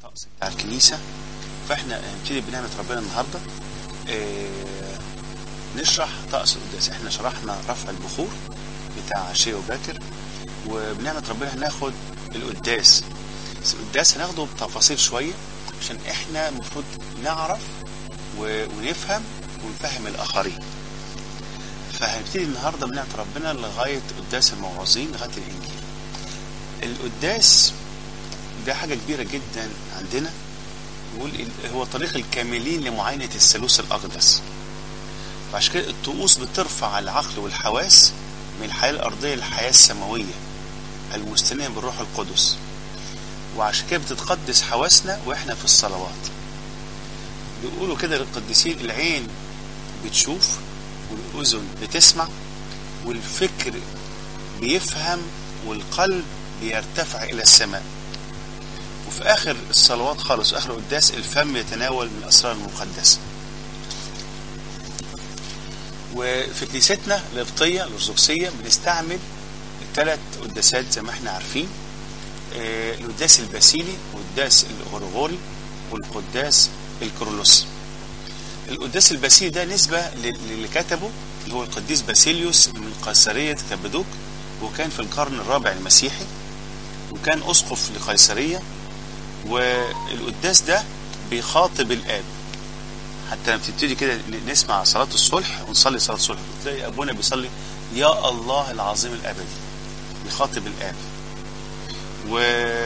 الطقس بتاع الكنيسة فاحنا هنبتدي بنعمة ربنا النهاردة آه، نشرح طقس القداس احنا شرحنا رفع البخور بتاع شيء وباكر وبنعمة ربنا هناخد القداس بس القداس هناخده بتفاصيل شوية عشان احنا المفروض نعرف و- ونفهم ونفهم الآخرين فهنبتدي النهاردة بنعمة ربنا لغاية قداس الموعظين لغاية الإنجيل القداس ده حاجة كبيرة جدا عندنا يقول ال- هو طريق الكاملين لمعاينة الثالوث الأقدس فعشان كده الطقوس بترفع العقل والحواس من الحياة الأرضية للحياة السماوية المستنية بالروح القدس وعشان كده بتتقدس حواسنا واحنا في الصلوات بيقولوا كده للقديسين العين بتشوف والأذن بتسمع والفكر بيفهم والقلب بيرتفع إلى السماء وفي آخر الصلوات خالص آخر القداس الفم يتناول من الأسرار المقدسة وفي كنيستنا القبطية الأرثوذكسية بنستعمل ثلاث قداسات زي ما احنا عارفين آه، القداس الباسيلي والقداس الغرغوري والقداس الكرولوسي القداس الباسيلي ده نسبة لل- للي كتبه اللي هو القديس باسيليوس من قيصرية كابادوك وكان في القرن الرابع المسيحي وكان أسقف لقيصرية والقداس ده بيخاطب الآب حتى لما تبتدي كده ن- نسمع صلاة الصلح ونصلي صلاة الصلح تلاقي أبونا بيصلي يا الله العظيم الأبدي بيخاطب الآب و...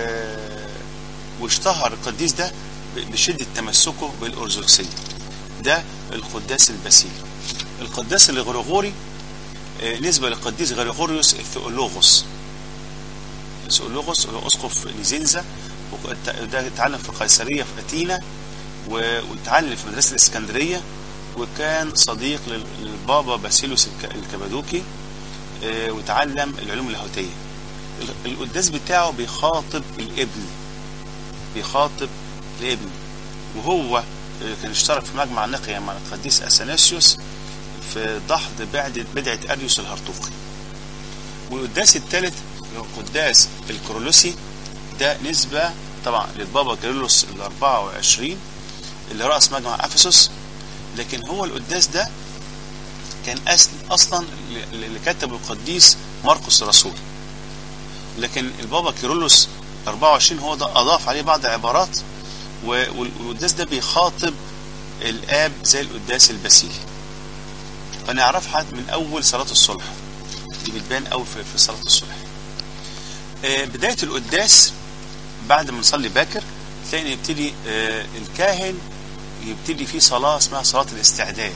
واشتهر القديس ده ب- بشدة تمسكه بالأرثوذكسية ده القداس الباسيلي القداس الغريغوري آه، نسبة للقديس غريغوريوس الثيولوغوس الثيولوغوس اللي هو أسقف نيزينزا وت- ده اتعلم في قيصرية في أثينا و- واتعلم في مدرسة الإسكندرية وكان صديق لل- للبابا باسيلوس الك- الكبادوكي آه، وتعلم العلوم اللاهوتية ال- القداس بتاعه بيخاطب الابن بيخاطب الابن وهو آه، كان اشترك في مجمع نقيا مع القديس اثناسيوس في دحض بعد بدعة اريوس الهرطوقي والقداس الثالث اللي هو القداس الكرولوسي ده نسبة طبعا للبابا كيرلس ال 24 اللي رأس مجمع افسس لكن هو القداس ده كان أصل اصلا اللي كتبه القديس مرقس الرسول لكن البابا كيرلس 24 هو ده اضاف عليه بعض العبارات و- والقداس ده بيخاطب الاب زي القداس الباسيلي فنعرفها من اول صلاه الصلح دي بتبان قوي في في صلاه الصلح آه، بدايه القداس بعد ما نصلي باكر تلاقي ان يبتدي آه، الكاهن يبتدي فيه صلاه اسمها صلاه الاستعداد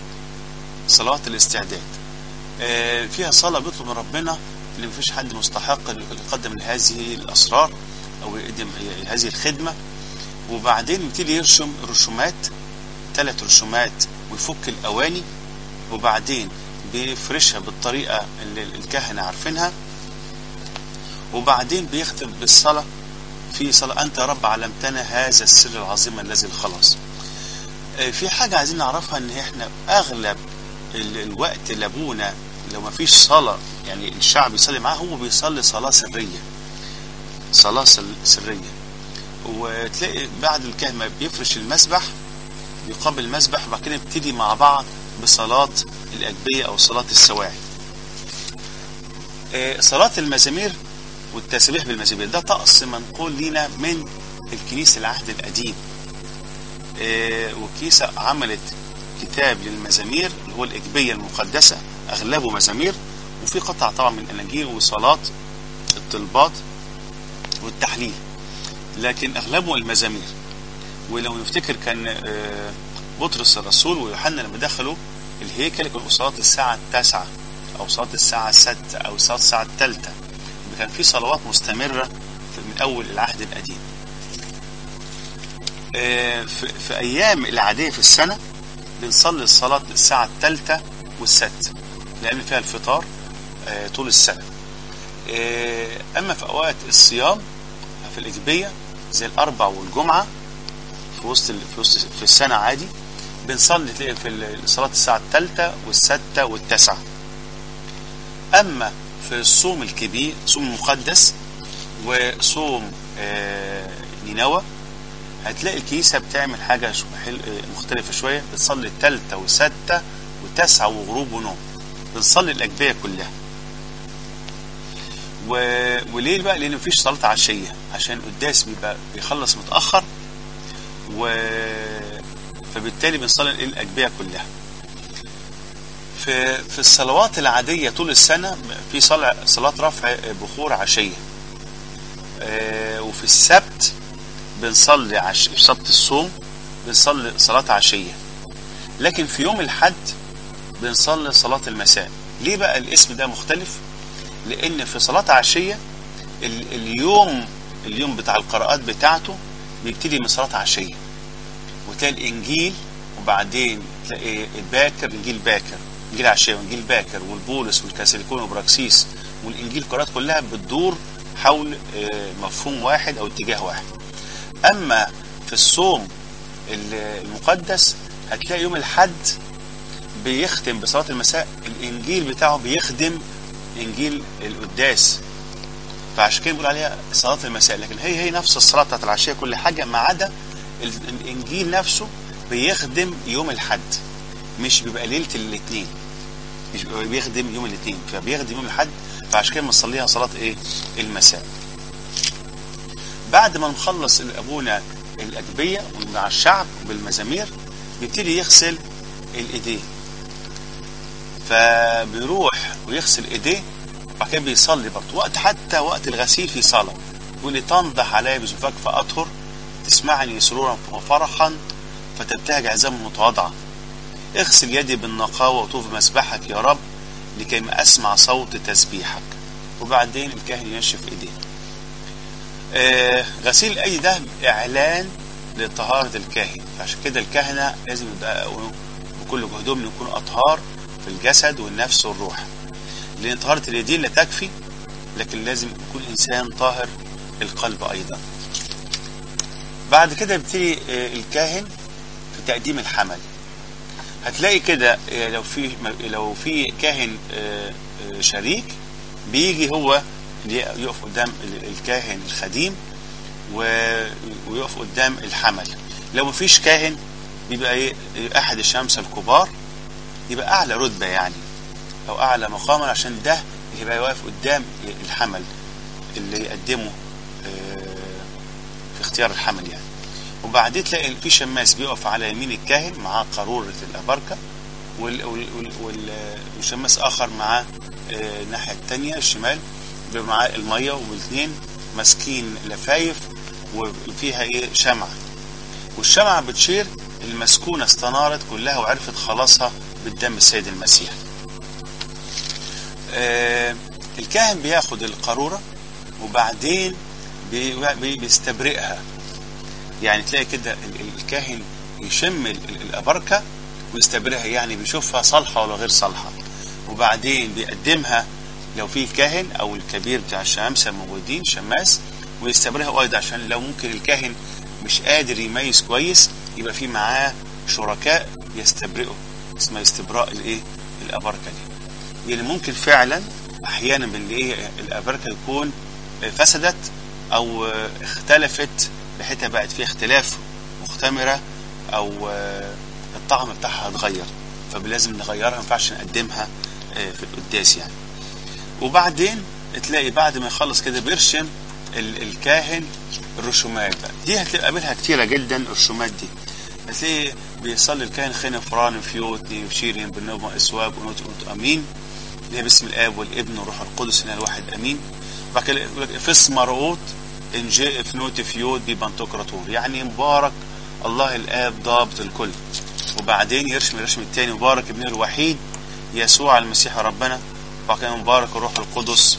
صلاه الاستعداد آه، فيها صلاه بيطلب من ربنا اللي مفيش حد مستحق اللي يقدم هذه الاسرار او يقدم هذه الخدمه وبعدين يبتدي يرسم رسومات ثلاث رسومات ويفك الاواني وبعدين بيفرشها بالطريقه اللي الكهنه عارفينها وبعدين بيختم بالصلاه في صلاه انت يا رب علمتنا هذا السر العظيم الذي الخلاص آه، في حاجه عايزين نعرفها ان احنا اغلب ال- الوقت اللي ابونا لو ما فيش صلاه يعني الشعب يصلي معاه هو بيصلي صلاه سريه صلاه سل- سريه وتلاقي بعد الكهنه ما بيفرش المسبح بيقابل المسبح وبعد كده نبتدي مع بعض بصلاة الأجبية أو صلاة السواعي. آه، صلاة المزامير والتسبيح بالمزامير ده طقس منقول لينا من الكنيسة العهد القديم. آه، والكنيسة عملت كتاب للمزامير اللي هو الأجبية المقدسة أغلبه مزامير وفي قطع طبعا من الأناجيل وصلاة الطلبات والتحليل. لكن أغلبه المزامير. ولو نفتكر كان آه، بطرس الرسول ويوحنا لما دخلوا الهيكل كانوا صلاة الساعة التاسعة أو صلاة الساعة الستة أو صلاة الساعة الثالثة كان في صلوات مستمرة في- من أول العهد القديم آه، في, في أيام العادية في السنة بنصلي الصلاة الساعة الثالثة والست لأن فيها الفطار آه، طول السنة آه، أما في أوقات الصيام في الإجبية زي الأربع والجمعة في وسط ال- في وسط في السنة عادي بنصلي تلاقي في ال- صلاة الساعة الثالثة والستة والتاسعة أما في الصوم الكبير صوم المقدس وصوم آه، نينوى هتلاقي الكنيسه بتعمل حاجه شو- حل- مختلفه شويه بتصلي التالتة وستة وتسعة وغروب ونوم بنصلي الاجبيه كلها و... وليه بقى لان مفيش صلاه عشيه عشان القداس بيبقى بيخلص متاخر و فبالتالي بنصلي الايه الاجبيه كلها في في الصلوات العاديه طول السنه في صلاه صلاه رفع بخور عشيه آه، وفي السبت بنصلي عش... في سبت الصوم بنصلي صلاه عشيه لكن في يوم الحد بنصلي صلاه المساء ليه بقى الاسم ده مختلف لان في صلاه عشيه ال... اليوم اليوم بتاع القراءات بتاعته بيبتدي من صلاه عشيه وتلاقي الانجيل وبعدين تلاقي باكر انجيل باكر انجيل عشيه وانجيل باكر والبولس والكاسيليكون وبراكسيس والانجيل القراءات كلها بتدور حول آه، مفهوم واحد او اتجاه واحد اما في الصوم ال- المقدس هتلاقي يوم الحد بيختم بصلاه المساء الانجيل بتاعه بيخدم انجيل القداس فعشان كده بنقول عليها صلاه المساء لكن هي هي نفس الصلاه بتاعت العشيه كل حاجه ما عدا ال- الانجيل نفسه بيخدم يوم الحد مش بيبقى ليله الاثنين مش بيبقى بيخدم يوم الاثنين فبيخدم يوم الحد فعشان كده بنصليها صلاه ايه المساء بعد ما نخلص ابونا الاجبيه مع الشعب بالمزامير بيبتدي يغسل الايديه فبيروح ويغسل ايديه وبعد كده بيصلي برضه وقت حتى وقت الغسيل في صلاه يقول لي تنضح علي بزفاك فاطهر تسمعني سرورا وفرحا فتبتهج عظام متواضعه اغسل يدي بالنقاوه وطوف مسبحك يا رب لكي ما اسمع صوت تسبيحك وبعدين الكاهن ينشف ايديه آه غسيل الايدي ده اعلان لطهاره الكاهن فعشان كده الكهنه لازم يبقوا بكل جهدهم يكونوا اطهار في الجسد والنفس والروح لان طهاره اليدين لا تكفي لكن لازم يكون انسان طاهر القلب ايضا بعد كده يبتدي آه، الكاهن في تقديم الحمل هتلاقي كده آه، لو في لو في كاهن آه، آه، شريك بيجي هو اللي يقف قدام ال- الكاهن الخديم و- ويقف قدام الحمل لو مفيش كاهن بيبقى ايه احد الشمس الكبار يبقى اعلى رتبه يعني او اعلى مقاما عشان ده اللي يبقى واقف قدام الحمل اللي يقدمه آه، في اختيار الحمل يعني وبعدين تلاقي في شماس بيقف على يمين الكاهن معاه قارورة الأبركة وال- وال- وال- وال- وشماس آخر معاه آه، الناحية التانية الشمال بيبقى معاه المية والاثنين ماسكين لفايف وفيها ايه شمعة والشمعة بتشير المسكونة استنارت كلها وعرفت خلاصها بالدم السيد المسيح آه، الكاهن بياخد القارورة وبعدين بي- بي- بيستبرئها يعني تلاقي كده ال- ال- الكاهن يشم ال- ال- الأبركة ويستبرئها يعني بيشوفها صالحة ولا غير صالحة وبعدين بيقدمها لو في الكاهن أو الكبير بتاع الشمامسة موجودين شماس ويستبرئها أيضا عشان لو ممكن الكاهن مش قادر يميز كويس يبقى في معاه شركاء يستبرئوا اسمها استبراء الايه الأبركة دي يعني ممكن فعلا احيانا بالايه الابركه يكون فسدت او اختلفت بحيث بقت فيها اختلاف مختمره او الطعم بتاعها اتغير فلازم نغيرها ما ينفعش نقدمها في القداس يعني وبعدين تلاقي بعد ما يخلص كده بيرشم ال- الكاهن الرسومات بقى دي هتقابلها كتيره جدا الرسومات دي هتلاقي بيصلي الكاهن خين فران فيوتي وشيرين بالنوبة اسواب ونوت ونوت امين اللي هي باسم الاب والابن والروح القدس اللي هي الواحد امين بعد كده يقول لك فيس مرقوت ان جاء فنوت فيوت دي بنتوكراتور يعني مبارك الله الاب ضابط الكل وبعدين يرشم الرشم الثاني مبارك ابنه الوحيد يسوع المسيح ربنا وبعد كده مبارك الروح القدس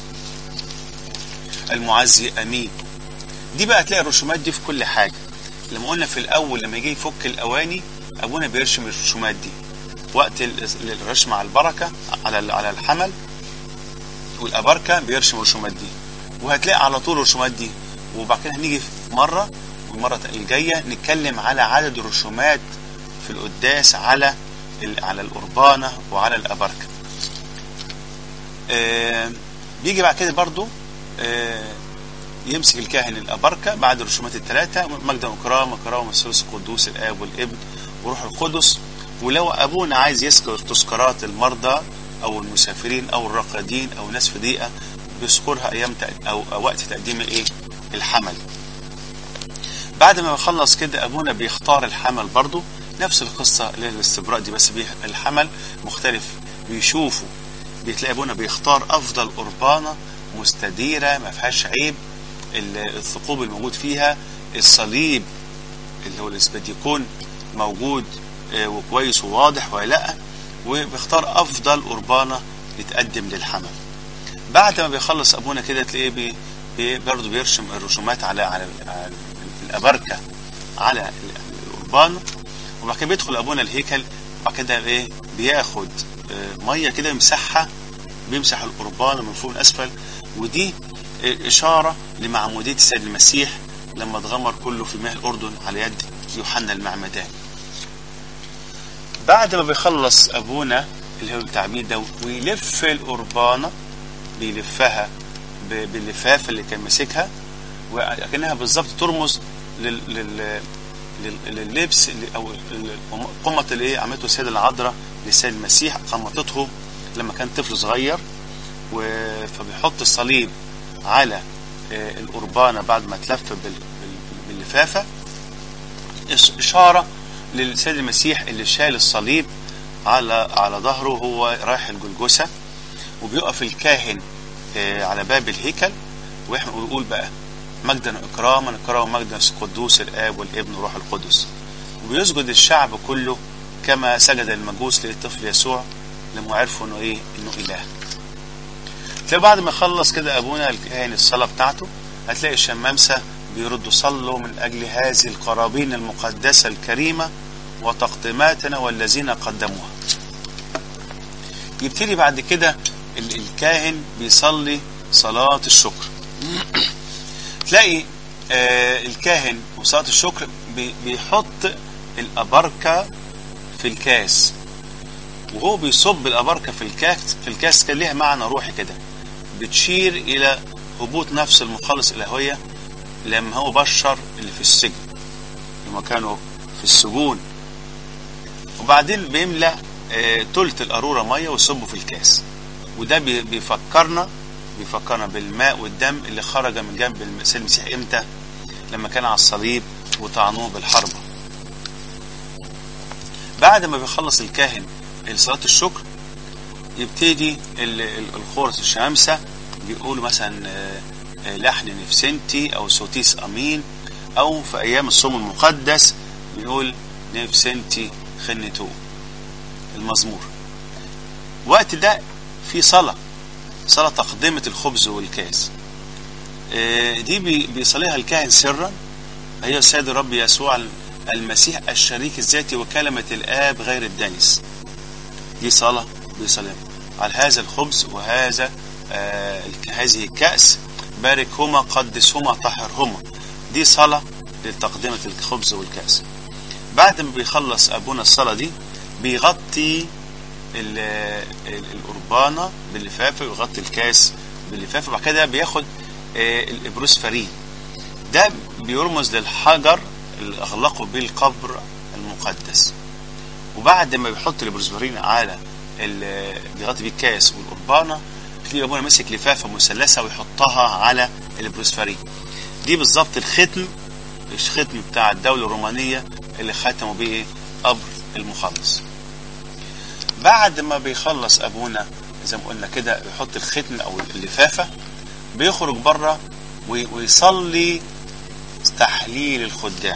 المعزي امين دي بقى تلاقي الرسومات دي في كل حاجه لما قلنا في الاول لما يجي يفك الاواني ابونا بيرشم الرسومات دي وقت ال- الرشم على البركه على ال- على الحمل والابركه بيرشم الرسومات دي وهتلاقي على طول الرسومات دي وبعد كده هنيجي في مره والمره الجايه نتكلم على عدد الرسومات في القداس على ال- على القربانه وعلى الابركه آه، بيجي بعد كده برضو آه، يمسك الكاهن الأبركة بعد الرسومات الثلاثة مجدا وكرامة كرامة الثالوث القدوس الآب والابن وروح القدس ولو أبونا عايز يذكر تذكارات المرضى أو المسافرين أو الراقدين أو ناس في ضيقة بيذكرها أيام تق- أو أو وقت تقديم الإيه؟ الحمل. بعد ما بيخلص كده أبونا بيختار الحمل برضو نفس القصة اللي هي الاستبراء دي بس بيه الحمل مختلف بيشوفوا بتلاقي ابونا بيختار افضل قربانه مستديره ما فيهاش عيب ال- الثقوب الموجود فيها الصليب اللي هو الاثبات يكون موجود آه، وكويس وواضح ولا لا وبيختار افضل قربانه يتقدم للحمل بعد ما بيخلص ابونا كده تلاقيه بي بي برضه بيرسم الرسومات على على, على الابركه على ال- القربان وبعد كده بيدخل ابونا الهيكل وبعد كده ايه بياخد آه، ميه كده يمسحها بيمسح القربان من فوق لاسفل ودي آه، اشاره لمعموديه السيد المسيح لما اتغمر كله في مياه الاردن على يد يوحنا المعمدان بعد ما بيخلص ابونا اللي هو التعميد ده ويلف القربانه بيلفها ب- باللفافه اللي كان ماسكها وكانها بالظبط ترمز لل... لل... لل- لللبس اللي او ال- قمه اللي ايه عملته السيده العذراء للسيد المسيح قمطته لما كان طفل صغير و- فبيحط الصليب على آه، القربانه بعد ما تلف بال- بال- باللفافه إش- اشاره للسيد المسيح اللي شال الصليب على على ظهره وهو رايح الجلجسه وبيقف الكاهن آه، على باب الهيكل واحنا ويقول بقى مجدا واكراما اكراما مجدا القدوس الاب والابن والروح القدس وبيسجد الشعب كله كما سجد المجوس للطفل يسوع لما عرفوا انه ايه انه اله تلاقي بعد ما يخلص كده ابونا الكاهن الصلاه بتاعته هتلاقي الشمامسه بيردوا صلوا من اجل هذه القرابين المقدسه الكريمه وتقديماتنا والذين قدموها يبتدي بعد كده ال- الكاهن بيصلي صلاة الشكر تلاقي آه الكاهن وصلاة الشكر بي- بيحط الأبركة في الكاس وهو بيصب الأبركة في الكاس في الكاس كان ليها معنى روحي كده بتشير إلى هبوط نفس المخلص الإلهية لما هو بشر اللي في السجن لما كانوا في السجون وبعدين بيملى آه، تلت القارورة مية ويصبه في الكاس وده بي- بيفكرنا بيفكرنا بالماء والدم اللي خرج من جنب السيد المسيح امتى لما كان على الصليب وطعنوه بالحربة بعد ما بيخلص الكاهن صلاة الشكر يبتدي ال- ال- الخورس الشمامسة بيقولوا مثلا آه، آه، لحن نفسنتي او سوتيس امين او في ايام الصوم المقدس بنقول نفسنتي خنتو المزمور وقت ده في صلاة صلاة تقدمة الخبز والكاس آه، دي بي- بيصليها الكاهن سرا هي السيد الرب يسوع المسيح الشريك الذاتي وكلمة الآب غير الدنس دي صلاة بيصليها على هذا الخبز وهذا آه، الك- هذه الكأس باركهما قدسهما طهرهما دي صلاة لتقدمة الخبز والكأس بعد ما بيخلص أبونا الصلاة دي بيغطي ال- ال- القربانة باللفافة ويغطي الكاس باللفافة وبعد كده بياخد آه، الإبروس فريد ده بيرمز للحجر اللي أغلقوا به القبر المقدس وبعد ما بيحط البروسفرين على ال- بيغطي بيه الكاس والقربانه تلاقي ابونا ماسك لفافه مثلثه ويحطها على البروسفرين دي بالظبط الختم الختم بتاع الدوله الرومانيه اللي ختموا بيه ايه؟ قبر المخلص بعد ما بيخلص ابونا زي ما قلنا كده يحط الختم او اللفافه بيخرج بره وي- ويصلي تحليل الخدام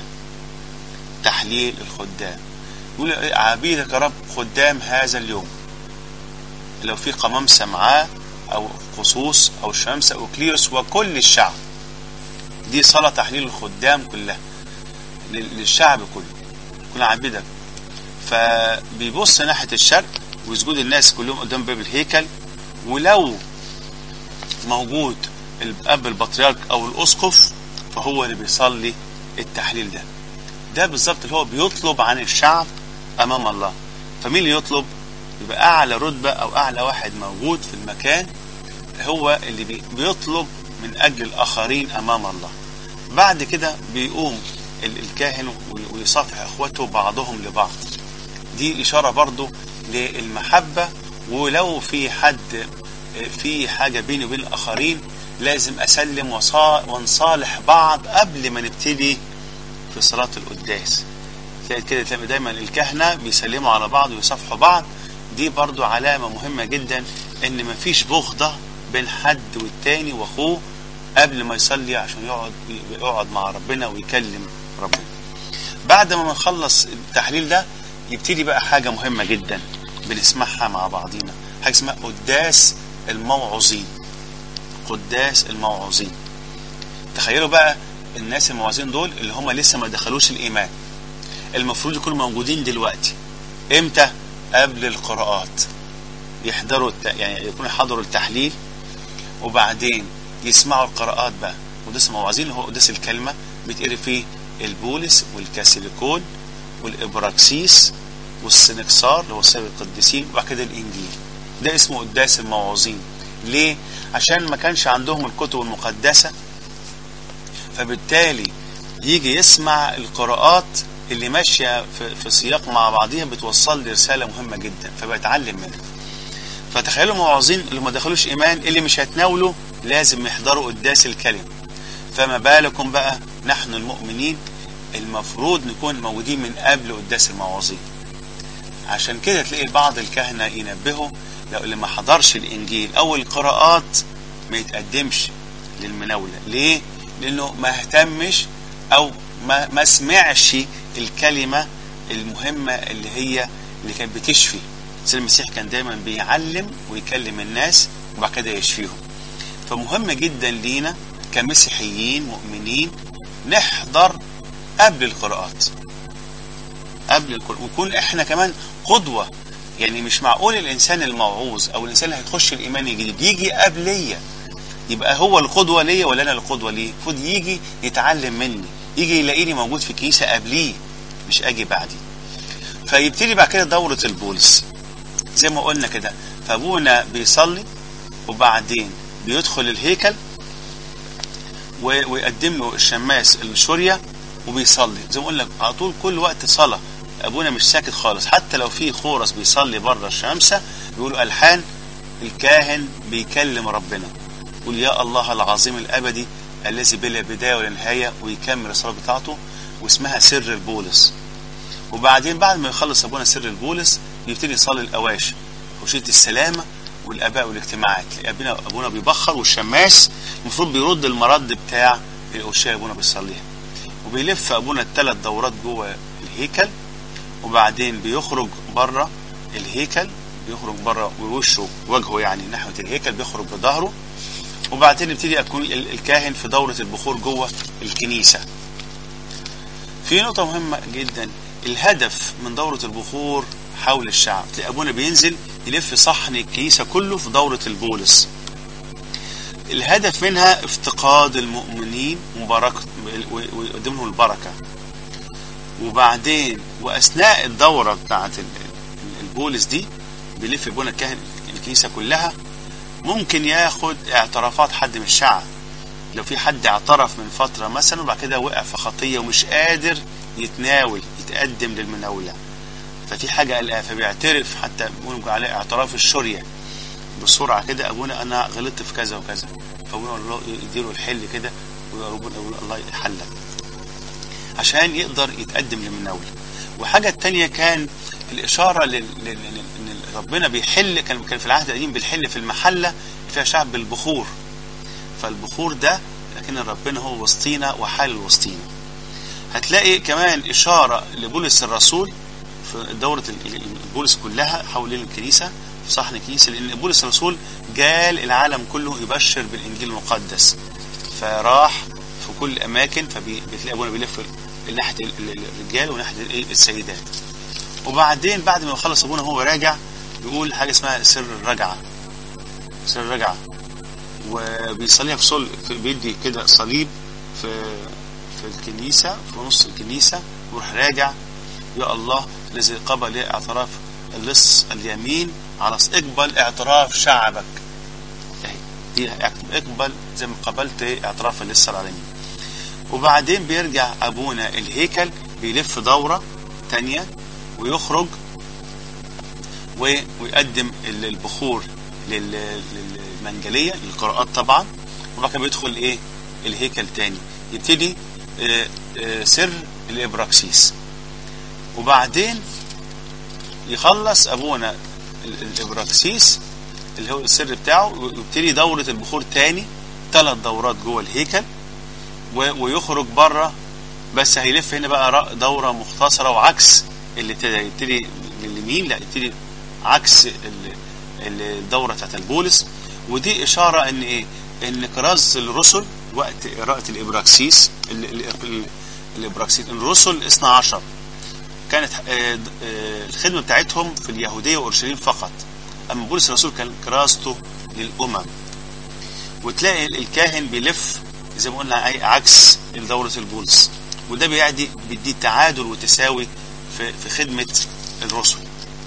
تحليل الخدام يقول إيه عبيدك يا رب خدام هذا اليوم لو في قمامسة معاه أو خصوص أو شمسة أو كليروس وكل الشعب دي صلاة تحليل الخدام كلها لل- للشعب كله كل عبيدك فبيبص ناحية الشرق ويسجد الناس كلهم قدام باب الهيكل ولو موجود الأب البطريرك أو الأسقف فهو اللي بيصلي التحليل ده ده بالظبط اللي هو بيطلب عن الشعب امام الله فمين اللي يطلب يبقى اعلى رتبه او اعلى واحد موجود في المكان هو اللي بي- بيطلب من اجل الاخرين امام الله بعد كده بيقوم ال- الكاهن ويصافح اخوته بعضهم لبعض دي اشاره برضو للمحبه ولو في حد في حاجه بيني وبين الاخرين لازم اسلم وصا- ونصالح بعض قبل ما نبتدي في صلاه القداس تلاقي كده تلاقي دايما الكهنه بيسلموا على بعض ويصافحوا بعض دي برضو علامه مهمه جدا ان مفيش بغضه بين حد والتاني واخوه قبل ما يصلي عشان يقعد يقعد مع ربنا ويكلم ربنا بعد ما نخلص التحليل ده يبتدي بقى حاجه مهمه جدا بنسمعها مع بعضينا حاجه اسمها قداس الموعظين قداس الموعظين تخيلوا بقى الناس الموعظين دول اللي هم لسه ما دخلوش الايمان المفروض يكونوا موجودين دلوقتي امتى قبل القراءات يحضروا الت... يعني يكونوا حضروا التحليل وبعدين يسمعوا القراءات بقى قداس الموعظين اللي هو قداس الكلمه بيتقري فيه البولس والكاسيليكون والابراكسيس والسنكسار اللي هو سير القديسين وبعد كده الانجيل ده اسمه قداس الموعظين ليه عشان ما كانش عندهم الكتب المقدسه فبالتالي يجي يسمع القراءات اللي ماشيه في, في سياق مع بعضيها بتوصل لي رساله مهمه جدا فبتعلم منها فتخيلوا الموعظين اللي ما دخلوش ايمان اللي مش هيتناولوا لازم يحضروا قداس الكلمه فما بالكم بقى نحن المؤمنين المفروض نكون موجودين من قبل قداس الموعظين عشان كده تلاقي بعض الكهنه ينبهوا لو اللي ما حضرش الانجيل او القراءات ما يتقدمش للمناوله ليه لانه ما اهتمش او ما, ما سمعش الكلمه المهمه اللي هي اللي كانت بتشفي سيد المسيح كان دايما بيعلم ويكلم الناس وبعد كده يشفيهم فمهم جدا لينا كمسيحيين مؤمنين نحضر قبل القراءات قبل القراءات ونكون احنا كمان قدوه يعني مش معقول الانسان الموعوظ او الانسان اللي هيخش الايمان الجديد يجي قبليه يبقى هو القدوه ليا ولا انا القدوه ليه المفروض يجي يتعلم مني يجي يلاقيني موجود في كنيسه قبليه مش اجي بعدي فيبتدي بعد كده دوره البولس زي ما قلنا كده فابونا بيصلي وبعدين بيدخل الهيكل ويقدم له الشماس الشوريه وبيصلي زي ما قلنا على طول كل وقت صلاه ابونا مش ساكت خالص حتى لو في خورس بيصلي بره الشمسه بيقولوا الحان الكاهن بيكلم ربنا يقول يا الله العظيم الابدي الذي بلا بدايه ولا نهايه ويكمل الصلاه بتاعته واسمها سر البولس وبعدين بعد ما يخلص ابونا سر البولس يبتدي يصلي الاواشي وشيه السلامه والاباء والاجتماعات ابونا ابونا بيبخر والشماس المفروض بيرد المرد بتاع الاوشيه ابونا بيصليها وبيلف ابونا الثلاث دورات جوه الهيكل وبعدين بيخرج بره الهيكل بيخرج بره ووشه وجهه يعني ناحيه الهيكل بيخرج بظهره وبعدين يبتدي يكون الكاهن في دوره البخور جوه الكنيسه في نقطه مهمه جدا الهدف من دوره البخور حول الشعب تلاقي ابونا بينزل يلف صحن الكنيسه كله في دوره البولس الهدف منها افتقاد المؤمنين وبركه ويقدم لهم البركه وبعدين واثناء الدوره بتاعه البولس دي بيلف ابونا الكاهن الكنيسه كلها ممكن ياخد اعترافات حد من الشعب لو في حد اعترف من فتره مثلا وبعد كده وقع في خطيه ومش قادر يتناول يتقدم للمناوله ففي حاجه قلقاه فبيعترف حتى بيقولوا عليه اعتراف الشريه بسرعه كده ابونا انا غلطت في كذا وكذا فابونا الله يديله الحل كده وربنا يقول الله يحلك عشان يقدر يتقدم للمناوله وحاجه التانية كان الاشاره لل... لل... ان ربنا بيحل كان كان في العهد القديم بيحل في المحله فيها شعب بالبخور فالبخور ده لكن ربنا هو وسطينا وحال وسطينا هتلاقي كمان اشاره لبولس الرسول في دوره البولس كلها حوالين الكنيسه في صحن الكنيسه لان بولس الرسول جال العالم كله يبشر بالانجيل المقدس فراح في كل الاماكن فبتلاقي ابونا بيلف ناحيه الرجال وناحيه السيدات وبعدين بعد ما يخلص ابونا هو راجع بيقول حاجه اسمها سر الرجعه سر الرجعه وبيصليها في صل في بيدي كده صليب في في الكنيسه في نص الكنيسه ويروح راجع يا الله الذي قبل اعتراف اللص اليمين على اقبل اعتراف شعبك اهي دي اقبل زي ما قبلت اعتراف لسه العالمين وبعدين بيرجع ابونا الهيكل بيلف دورة تانية ويخرج و- ويقدم ال- البخور لل- للمنجلية للقراءات طبعا وبعد كده بيدخل ايه الهيكل تاني يبتدي آه، آه، سر الابراكسيس وبعدين يخلص ابونا ال- الابراكسيس اللي هو السر بتاعه ويبتدي دورة البخور تاني ثلاث دورات جوه الهيكل و- ويخرج بره بس هيلف هنا بقى رأ- دورة مختصرة وعكس اللي ابتدى يبتدي من اليمين لا يبتدي عكس ال- ال- الدورة بتاعت البولس ودي إشارة إن إيه؟ إن كراز الرسل وقت قراءة الإبراكسيس ال- ال- ال- الإبراكسيس الرسل 12 كانت آه، د- آه، الخدمة بتاعتهم في اليهودية وأورشليم فقط أما بولس الرسول كان كراسته للأمم وتلاقي الكاهن بيلف زي ما قلنا أي عكس دورة البولس وده بيعدي بيدي تعادل وتساوي في في خدمة الرسل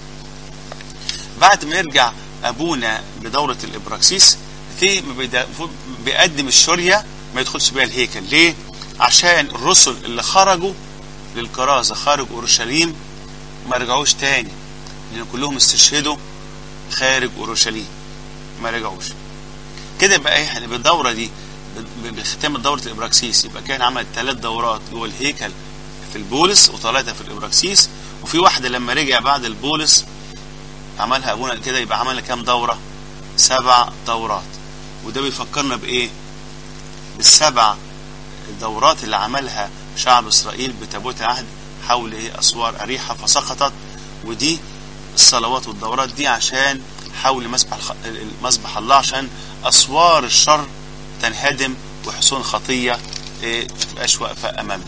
بعد ما يرجع أبونا بدورة الإبراكسيس في ما بيدا- بيقدم الشرية ما يدخلش بيها الهيكل ليه؟ عشان الرسل اللي خرجوا للكرازة خارج أورشليم ما رجعوش تاني لأن كلهم استشهدوا خارج أورشليم ما رجعوش كده يبقى ايه يعني بالدورة دي ب- بختام دورة الإبراكسيس يبقى كان عمل ثلاث دورات جوه الهيكل في البولس وثلاثة في الإبراكسيس وفي واحدة لما رجع بعد البولس عملها أبونا كده يبقى عمل كام دورة؟ سبع دورات وده بيفكرنا بإيه؟ بالسبع الدورات اللي عملها شعب إسرائيل بتابوت العهد حول إيه أسوار أريحة فسقطت ودي الصلوات والدورات دي عشان حول مسبح الخ... مسبح الله عشان أسوار الشر تنهدم وحصون خطية إيه ما تبقاش واقفة أمامنا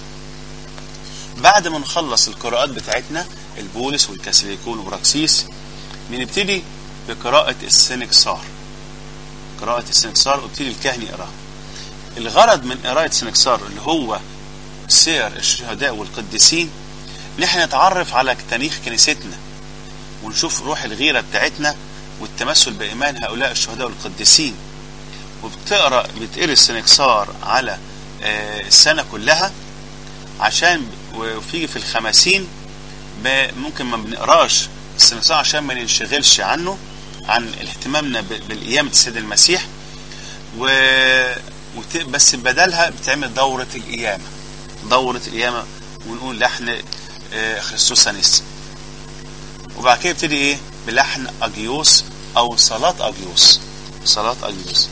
بعد ما نخلص القراءات بتاعتنا البولس والكاسيليكون وراكسيس بنبتدي بقراءة السنكسار قراءة السنكسار وابتدي الكاهن يقراها الغرض من قراءة السنكسار اللي هو سير الشهداء والقديسين ان احنا نتعرف على تاريخ كنيستنا ونشوف روح الغيرة بتاعتنا والتمثل بإيمان هؤلاء الشهداء والقديسين وبتقرا بتقري السنكسار على آه، السنة كلها عشان وفي في الخمسين ب- ممكن ما بنقراش السنكسار عشان ما ننشغلش عنه عن اهتمامنا ب- بالقيامة السيد المسيح و... وت... بس بدلها بتعمل دورة القيامة دورة القيامة ونقول لحن آه، خريستوس أنيس وبعد كده يبتدي ايه بلحن اجيوس او صلاة اجيوس صلاة اجيوس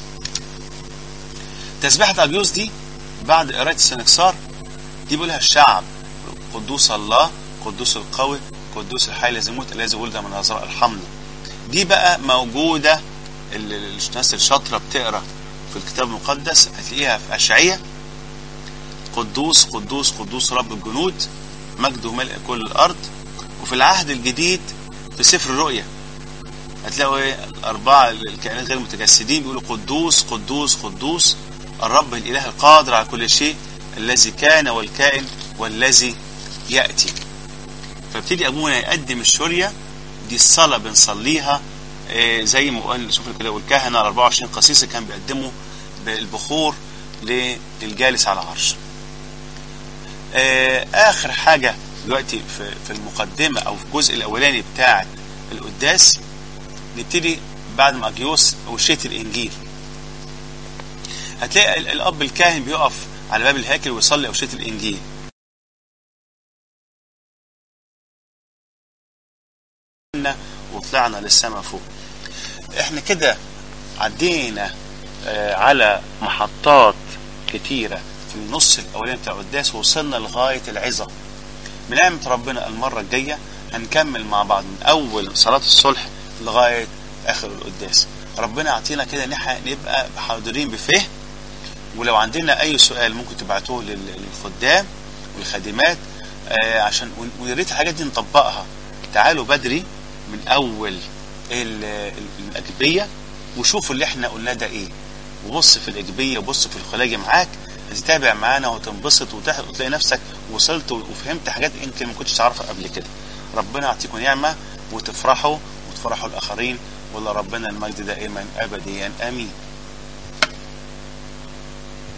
تسبيحة اجيوس دي بعد قراءة السنكسار دي بيقولها الشعب قدوس الله قدوس القوي قدوس الحي الذي يموت الذي ولد من عذراء ارحمنا دي بقى موجودة ال- ال- الناس الشاطرة بتقرا في الكتاب المقدس هتلاقيها في أشعية قدوس قدوس قدوس رب الجنود مجده ملء كل الأرض وفي العهد الجديد في سفر الرؤيا هتلاقوا ايه الأربعة الكائنات غير المتجسدين بيقولوا قدوس قدوس قدوس الرب الإله القادر على كل شيء الذي كان والكائن والذي يأتي فابتدي أبونا يقدم الشرية دي الصلاة بنصليها آه، زي ما قال شوف كده والكهنة ال 24 قسيس كان بيقدموا بالبخور للجالس على العرش آه، آخر حاجة دلوقتي في في المقدمة أو في الجزء الأولاني بتاع القداس نبتدي بعد ما أجيوس أوشية الإنجيل هتلاقي ال- الأب الكاهن بيقف على باب الهيكل ويصلي أوشية الإنجيل وطلعنا للسماء فوق احنا كده عدينا آه، على محطات كتيرة في النص الأولاني بتاع القداس ووصلنا لغاية العظة بنعمة ربنا المرة الجاية هنكمل مع بعض من أول صلاة الصلح لغاية آخر القداس ربنا يعطينا كده ان احنا نبقى حاضرين بفهم ولو عندنا أي سؤال ممكن تبعتوه لل- للخدام والخادمات آه، عشان ون- ويا ريت الحاجات دي نطبقها تعالوا بدري من أول ال- ال- الأجبية وشوفوا اللي احنا قلناه ده ايه وبص في الإجبية وبص في الخلاجة معاك هتتابع معانا وتنبسط وتح- وتلاقي نفسك وصلت وفهمت حاجات يمكن ما كنتش تعرفها قبل كده ربنا يعطيكم نعمة وتفرحوا وتفرحوا الآخرين ولا ربنا المجد دائما أبديا آمين